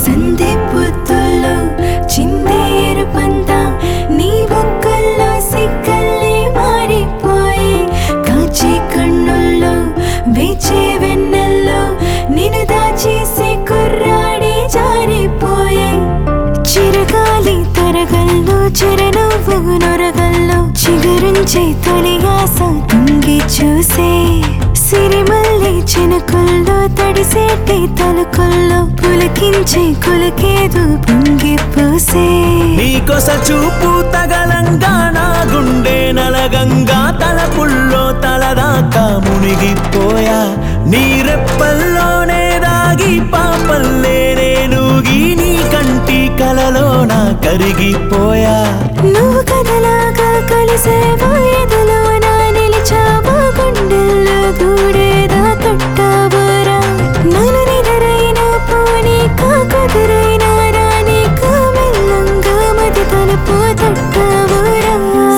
సందే పొత్తుల్లో చిందే ఎరుపంత నీ బొక్కల్లో సిక్కల్లే మారిపోయే కాచే కన్నుల్లో వేచే వెన్నెల్లో నిన్ను దాచేసే కుర్రాడే జారిపోయే చిరగాలి తరగల్లో చిరనవ్వు నొరగల్లో చిగురించే తొలి ఆశ తుంగి చూసే సిరిమల్లి చినుకుల్లో తడిసేటి తలుకుల్లో పులకించే కులకేదు పొంగి పోసే నీకొస చూపు తగలంగా నా గుండె నలగంగా తలపుల్లో తలదాకా మునిగిపోయా నీ రెప్పల్లోనే దాగి పాపల్లే నేనుగి నీ కంటి కలలోన కరిగిపోయా నువ్వు కథలాగా కలిసేవో ఎదలో నా నిలిచావో గుండెల్లో గూడేదా కట్టావోరా నన్ను నిదరైనా పోనీ కాకుదురైనా రాని కామెల్లంగా మది తలుపు తట్టావోరా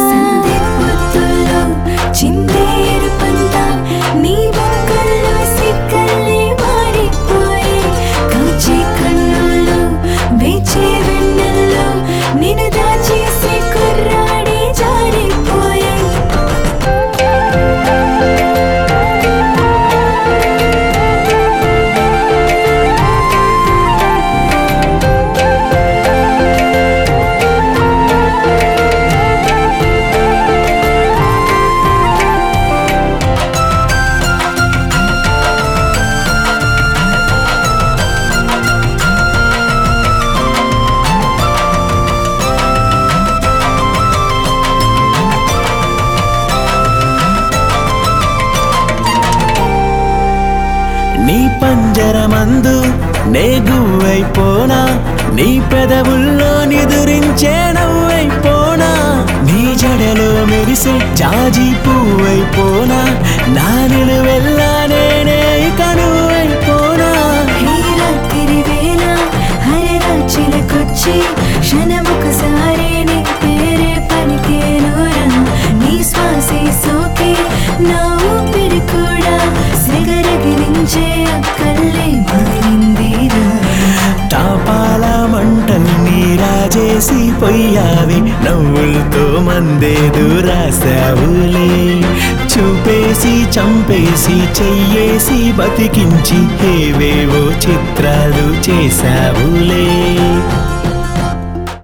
చిందే ఎరుపంత నీ బొక్కల్లో సిక్కల్లే మారిపోయే కాచే కన్నుల్లో వేచే వెన్నెల్లో నిన్ను దాచేసే కుర్రాడే జారిపోయే నీ పంజరమందు నే గువ్వైపోనా నీ పెదవుల్లో నిదురించే నవ్వైపోనా నీ జడలో మెరిసే జాజి పువ్వైపోనా నా నిలువెల్లా నేనే ఇక నువ్వైపోనా హీరాతిరి వేళ హరరాచిలకొచ్చి క్షణమొకసారి నీ పేరే పలికేనోరా నీ శ్వాసే సోకే నా ఊపిరి కూడా సెగరగిలించే అక్కల్లే మారిందిరా తాపాల మంటలు నీరాజేసి పొయ్యావి నవ్వులతో మందేదు రాసావులే చూపేసి చంపేసి చెయ్యేసి బతికించి ఏవేవో చిత్రాలు చేసావులే